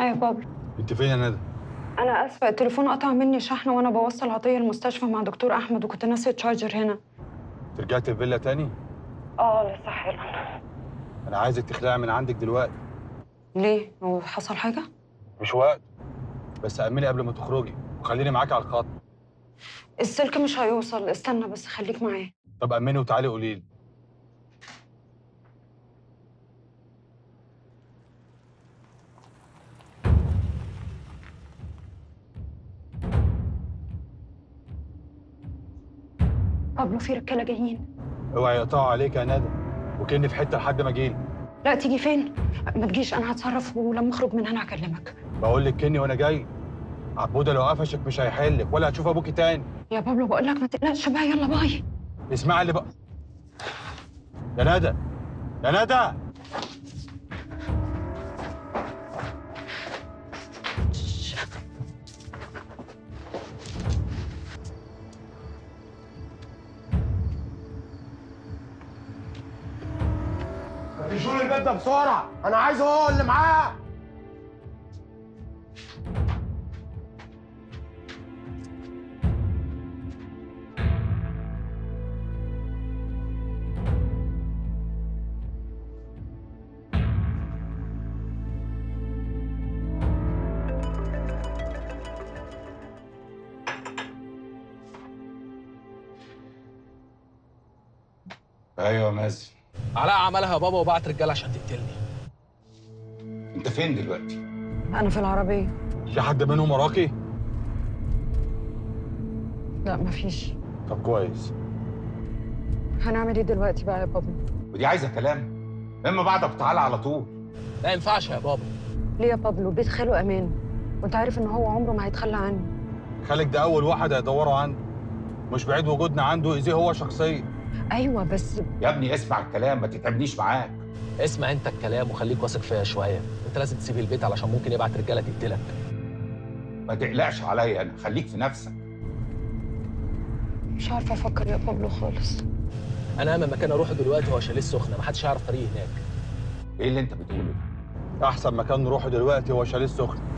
يا بابا انت فين يا ندى؟ انا اسفه التليفون قطع مني شحن وانا بوصل عطيه المستشفى مع دكتور احمد وكنت ناسيه التشارجر هنا انت رجعت الفيلا تاني؟ اه لسه حالا انا عايزك تخلعي من عندك دلوقتي ليه هو حصل حاجه مش وقت بس امني قبل ما تخرجي وخليني معاكي على الخط السلك مش هيوصل استنى بس خليك معايا طب امني وتعالي قولي لي بابلو في رجاله جايين اوعي يقطعوا عليك يا ندى وكاني في حته لحد ما اجيلي لا تيجي فين ما تجيش انا هتصرف ولما اخرج من هنا هكلمك بقول لك كني وانا جاي عبوده لو قفشك مش هيحلك ولا هتشوف ابوكي تاني يا بابلو بقول لك ما تقلقش بقى يلا باي اسمعي اللي بقى يا ندى يا ندى فتشوا لي البيت ده بسرعه انا عايز هو اللي معاه ايوه يا مازن علاء عملها يا بابا وبعت رجاله عشان تقتلني انت فين دلوقتي؟ انا في العربيه في حد منهم وراكي؟ لا مفيش طب كويس هنعمل ايه دلوقتي بقى يا بابا ودي عايزه كلام اما بعدك تعالى على طول لا ينفعش يا بابا ليه يا بابلو بيت خاله امان وانت عارف ان هو عمره ما هيتخلى عني خالك ده اول واحد هيدوروا عنده مش بعيد وجودنا عنده اذا هو شخصيا ايوه بس يا ابني اسمع الكلام ما تتعبنيش معاك اسمع انت الكلام وخليك واثق فيا شويه انت لازم تسيب البيت علشان ممكن يبعت رجاله تقتلك ما تقلقش عليا انا خليك في نفسك مش عارفه افكر يا بابلو خالص انا اهم مكان اروحه دلوقتي هو شاليه السخنه محدش يعرف طريق هناك ايه اللي انت بتقوله ده؟ احسن مكان نروحه دلوقتي هو شاليه السخن